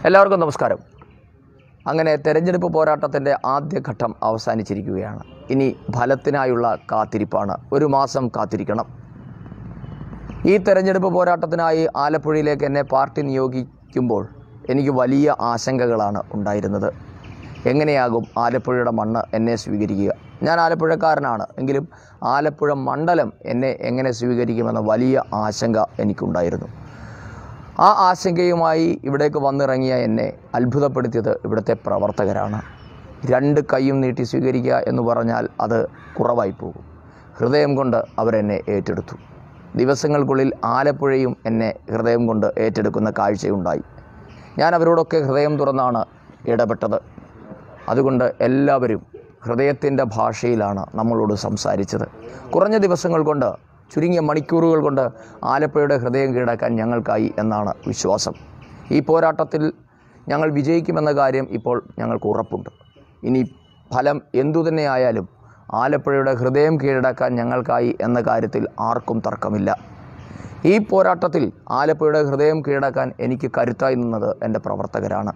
എല്ലാവർക്കും നമസ്കാരം അങ്ങനെ തെരഞ്ഞെടുപ്പ് പോരാട്ടത്തിൻ്റെ ആദ്യഘട്ടം അവസാനിച്ചിരിക്കുകയാണ് ഇനി ഫലത്തിനായുള്ള കാത്തിരിപ്പാണ് ഒരു മാസം കാത്തിരിക്കണം ഈ തെരഞ്ഞെടുപ്പ് പോരാട്ടത്തിനായി ആലപ്പുഴയിലേക്ക് എന്നെ പാർട്ടി നിയോഗിക്കുമ്പോൾ എനിക്ക് വലിയ ആശങ്കകളാണ് ഉണ്ടായിരുന്നത് എങ്ങനെയാകും ആലപ്പുഴയുടെ മണ്ണ് എന്നെ സ്വീകരിക്കുക ഞാൻ ആലപ്പുഴക്കാരനാണ് എങ്കിലും ആലപ്പുഴ മണ്ഡലം എന്നെ എങ്ങനെ സ്വീകരിക്കുമെന്ന വലിയ ആശങ്ക എനിക്കുണ്ടായിരുന്നു ആ ആശങ്കയുമായി ഇവിടേക്ക് വന്നിറങ്ങിയ എന്നെ അത്ഭുതപ്പെടുത്തിയത് ഇവിടുത്തെ പ്രവർത്തകരാണ് രണ്ട് കൈയും നീട്ടി സ്വീകരിക്കുക എന്ന് പറഞ്ഞാൽ അത് കുറവായി പോകും ഹൃദയം കൊണ്ട് അവരെന്നെ ഏറ്റെടുത്തു ദിവസങ്ങൾക്കുള്ളിൽ ആലപ്പുഴയും എന്നെ ഹൃദയം കൊണ്ട് ഏറ്റെടുക്കുന്ന കാഴ്ചയുണ്ടായി ഞാൻ അവരോടൊക്കെ ഹൃദയം തുറന്നാണ് ഇടപെട്ടത് അതുകൊണ്ട് എല്ലാവരും ഹൃദയത്തിൻ്റെ ഭാഷയിലാണ് നമ്മളോട് സംസാരിച്ചത് കുറഞ്ഞ ദിവസങ്ങൾ കൊണ്ട് ചുരുങ്ങിയ മണിക്കൂറുകൾ കൊണ്ട് ആലപ്പുഴയുടെ ഹൃദയം കീഴടക്കാൻ ഞങ്ങൾക്കായി എന്നാണ് വിശ്വാസം ഈ പോരാട്ടത്തിൽ ഞങ്ങൾ വിജയിക്കുമെന്ന കാര്യം ഇപ്പോൾ ഞങ്ങൾക്ക് ഉറപ്പുണ്ട് ഇനി ഫലം എന്തു തന്നെയായാലും ആലപ്പുഴയുടെ ഹൃദയം കീഴടക്കാൻ ഞങ്ങൾക്കായി എന്ന കാര്യത്തിൽ ആർക്കും തർക്കമില്ല ഈ പോരാട്ടത്തിൽ ആലപ്പുഴയുടെ ഹൃദയം കീഴടക്കാൻ എനിക്ക് കരുത്തായി നിന്നത് എൻ്റെ പ്രവർത്തകരാണ്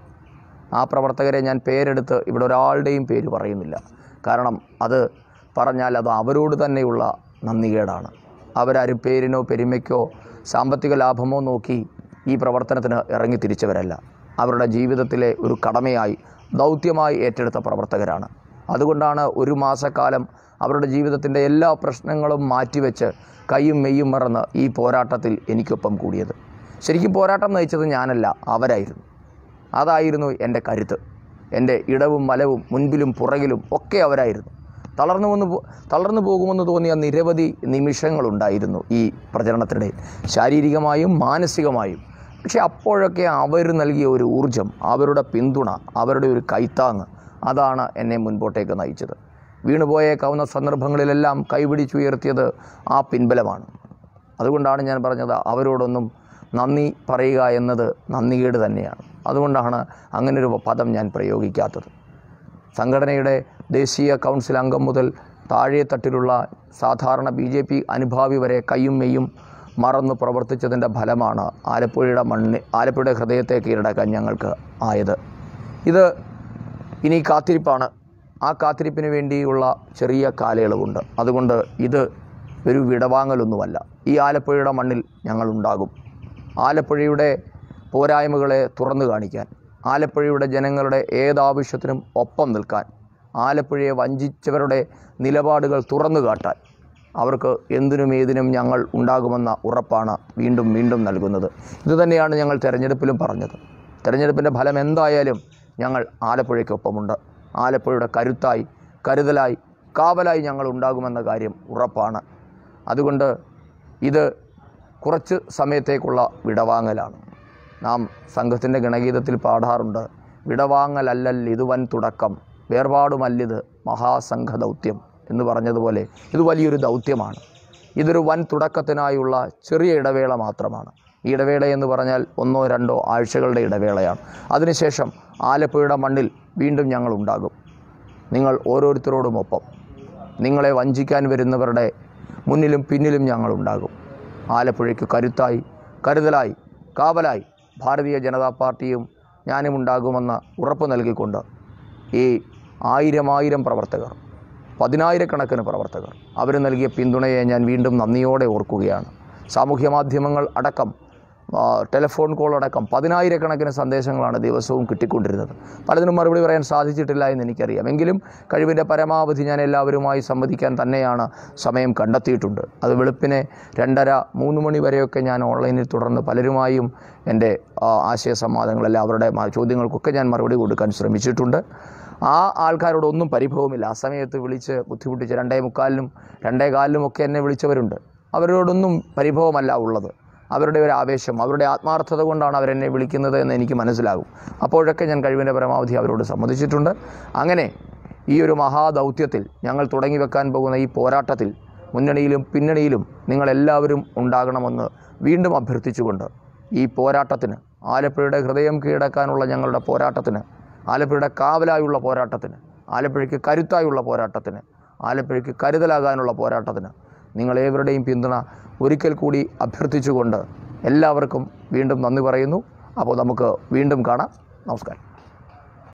ആ പ്രവർത്തകരെ ഞാൻ പേരെടുത്ത് ഇവിടെ ഒരാളുടെയും പേര് പറയുന്നില്ല കാരണം അത് പറഞ്ഞാൽ അത് അവരോട് തന്നെയുള്ള നന്ദികേടാണ് അവരാരും പേരിനോ പെരുമയ്ക്കോ സാമ്പത്തിക ലാഭമോ നോക്കി ഈ പ്രവർത്തനത്തിന് ഇറങ്ങി തിരിച്ചവരല്ല അവരുടെ ജീവിതത്തിലെ ഒരു കടമയായി ദൗത്യമായി ഏറ്റെടുത്ത പ്രവർത്തകരാണ് അതുകൊണ്ടാണ് ഒരു മാസക്കാലം അവരുടെ ജീവിതത്തിൻ്റെ എല്ലാ പ്രശ്നങ്ങളും മാറ്റിവെച്ച് കൈയും മെയ്യും മറന്ന് ഈ പോരാട്ടത്തിൽ എനിക്കൊപ്പം കൂടിയത് ശരിക്കും പോരാട്ടം നയിച്ചത് ഞാനല്ല അവരായിരുന്നു അതായിരുന്നു എൻ്റെ കരുത്ത് എൻ്റെ ഇടവും മലവും മുൻപിലും പുറകിലും ഒക്കെ അവരായിരുന്നു തളർന്നു വന്ന് പോ- തളർന്നു പോകുമെന്ന് തോന്നിയ നിരവധി നിമിഷങ്ങളുണ്ടായിരുന്നു ഈ പ്രചരണത്തിനിടയിൽ ശാരീരികമായും മാനസികമായും പക്ഷേ അപ്പോഴൊക്കെ അവർ നൽകിയ ഒരു ഊർജം അവരുടെ പിന്തുണ അവരുടെ ഒരു കൈത്താങ്ങ് അതാണ് എന്നെ മുൻപോട്ടേക്ക് നയിച്ചത് വീണുപോയേക്കാവുന്ന സന്ദർഭങ്ങളിലെല്ലാം കൈപിടിച്ചുയർത്തിയത് ആ പിൻബലമാണ് അതുകൊണ്ടാണ് ഞാൻ പറഞ്ഞത് അവരോടൊന്നും നന്ദി പറയുക എന്നത് നന്ദികേട് തന്നെയാണ് അതുകൊണ്ടാണ് അങ്ങനൊരു പദം ഞാൻ പ്രയോഗിക്കാത്തത് സംഘടനയുടെ ദേശീയ കൗൺസിൽ അംഗം മുതൽ താഴെ തട്ടിലുള്ള സാധാരണ ബി ജെ പി അനുഭാവി വരെ കയ്യും മെയ്യും മറന്ന് പ്രവർത്തിച്ചതിൻ്റെ ഫലമാണ് ആലപ്പുഴയുടെ മണ്ണ് ആലപ്പുഴയുടെ ഹൃദയത്തെ കീഴടക്കാൻ ഞങ്ങൾക്ക് ആയത് ഇത് ഇനി കാത്തിരിപ്പാണ് ആ കാത്തിരിപ്പിന് വേണ്ടിയുള്ള ചെറിയ കാലയളവുണ്ട് അതുകൊണ്ട് ഇത് ഒരു വിടവാങ്ങലൊന്നുമല്ല ഈ ആലപ്പുഴയുടെ മണ്ണിൽ ഞങ്ങളുണ്ടാകും ആലപ്പുഴയുടെ പോരായ്മകളെ തുറന്നു കാണിക്കാൻ ആലപ്പുഴയുടെ ജനങ്ങളുടെ ഏതാവശ്യത്തിനും ഒപ്പം നിൽക്കാൻ ആലപ്പുഴയെ വഞ്ചിച്ചവരുടെ നിലപാടുകൾ തുറന്നു കാട്ടാൻ അവർക്ക് എന്തിനും ഏതിനും ഞങ്ങൾ ഉണ്ടാകുമെന്ന ഉറപ്പാണ് വീണ്ടും വീണ്ടും നൽകുന്നത് ഇതുതന്നെയാണ് ഞങ്ങൾ തെരഞ്ഞെടുപ്പിലും പറഞ്ഞത് തെരഞ്ഞെടുപ്പിൻ്റെ ഫലം എന്തായാലും ഞങ്ങൾ ആലപ്പുഴയ്ക്കൊപ്പമുണ്ട് ആലപ്പുഴയുടെ കരുത്തായി കരുതലായി കാവലായി ഞങ്ങൾ ഉണ്ടാകുമെന്ന കാര്യം ഉറപ്പാണ് അതുകൊണ്ട് ഇത് കുറച്ച് സമയത്തേക്കുള്ള വിടവാങ്ങലാണ് നാം സംഘത്തിൻ്റെ ഗണഗീതത്തിൽ പാടാറുണ്ട് വിടവാങ്ങലല്ലൽ ഇത് വൻ തുടക്കം വേർപാടുമല്ലിത് മഹാസംഘ ദൗത്യം എന്ന് പറഞ്ഞതുപോലെ ഇത് വലിയൊരു ദൗത്യമാണ് ഇതൊരു വൻ തുടക്കത്തിനായുള്ള ചെറിയ ഇടവേള മാത്രമാണ് ഈ ഇടവേള എന്ന് പറഞ്ഞാൽ ഒന്നോ രണ്ടോ ആഴ്ചകളുടെ ഇടവേളയാണ് അതിനുശേഷം ആലപ്പുഴയുടെ മണ്ണിൽ വീണ്ടും ഞങ്ങൾ ഉണ്ടാകും നിങ്ങൾ ഓരോരുത്തരോടുമൊപ്പം നിങ്ങളെ വഞ്ചിക്കാൻ വരുന്നവരുടെ മുന്നിലും പിന്നിലും ഞങ്ങളുണ്ടാകും ആലപ്പുഴയ്ക്ക് കരുത്തായി കരുതലായി കാവലായി ഭാരതീയ ജനതാ പാർട്ടിയും ഞാനും ഉണ്ടാകുമെന്ന് ഉറപ്പ് നൽകിക്കൊണ്ട് ഈ ആയിരം ആയിരം പ്രവർത്തകർ പതിനായിരക്കണക്കിന് പ്രവർത്തകർ അവർ നൽകിയ പിന്തുണയെ ഞാൻ വീണ്ടും നന്ദിയോടെ ഓർക്കുകയാണ് സാമൂഹ്യ മാധ്യമങ്ങൾ അടക്കം ആ, ടെലിഫോൺ കോൾ അടക്കം പതിനായിരക്കണക്കിന് സന്ദേശങ്ങളാണ് ദിവസവും കിട്ടിക്കൊണ്ടിരുന്നത് പലതിനും മറുപടി പറയാൻ സാധിച്ചിട്ടില്ല എന്ന് എനിക്കറിയാം എങ്കിലും കഴിവിൻ്റെ പരമാവധി ഞാൻ എല്ലാവരുമായി സംവദിക്കാൻ തന്നെയാണ് സമയം കണ്ടെത്തിയിട്ടുണ്ട് അത് വെളുപ്പിനെ രണ്ടര മൂന്ന് മണി വരെയൊക്കെ ഞാൻ ഓൺലൈനിൽ തുടർന്ന് പലരുമായും എൻ്റെ ആ, ആശയ സംവാദങ്ങളെല്ലാം അവരുടെ മ- ചോദ്യങ്ങൾക്കൊക്കെ ഞാൻ മറുപടി കൊടുക്കാൻ ശ്രമിച്ചിട്ടുണ്ട് ആ ആൾക്കാരോടൊന്നും പരിഭവമില്ല ആ സമയത്ത് വിളിച്ച് ബുദ്ധിമുട്ടിച്ച് രണ്ടേ മുക്കാലിനും രണ്ടേ കാലിനും ഒക്കെ എന്നെ വിളിച്ചവരുണ്ട് അവരോടൊന്നും പരിഭവമല്ല ഉള്ളത് അവരുടെ ഒരു ആവേശം അവരുടെ ആത്മാർത്ഥത കൊണ്ടാണ് അവരെന്നെ വിളിക്കുന്നത് എന്ന് എനിക്ക് മനസ്സിലാകും അപ്പോഴൊക്കെ ഞാൻ കഴിവിൻ്റെ പരമാവധി അവരോട് സമ്മതിച്ചിട്ടുണ്ട് അങ്ങനെ ഈ ഒരു മഹാദൗത്യത്തിൽ ഞങ്ങൾ തുടങ്ങി വെക്കാൻ പോകുന്ന ഈ പോരാട്ടത്തിൽ മുന്നണിയിലും പിന്നണിയിലും നിങ്ങളെല്ലാവരും ഉണ്ടാകണമെന്ന് വീണ്ടും അഭ്യർത്ഥിച്ചുകൊണ്ട് ഈ പോരാട്ടത്തിന് ആലപ്പുഴയുടെ ഹൃദയം കീഴടക്കാനുള്ള ഞങ്ങളുടെ പോരാട്ടത്തിന് ആലപ്പുഴയുടെ കാവലായുള്ള പോരാട്ടത്തിന് ആലപ്പുഴയ്ക്ക് കരുത്തായുള്ള പോരാട്ടത്തിന് ആലപ്പുഴയ്ക്ക് കരുതലാകാനുള്ള പോരാട്ടത്തിന് നിങ്ങളേവരുടെയും പിന്തുണ ഒരിക്കൽ കൂടി അഭ്യർത്ഥിച്ചുകൊണ്ട് എല്ലാവർക്കും വീണ്ടും നന്ദി പറയുന്നു അപ്പോൾ നമുക്ക് വീണ്ടും കാണാം നമസ്കാരം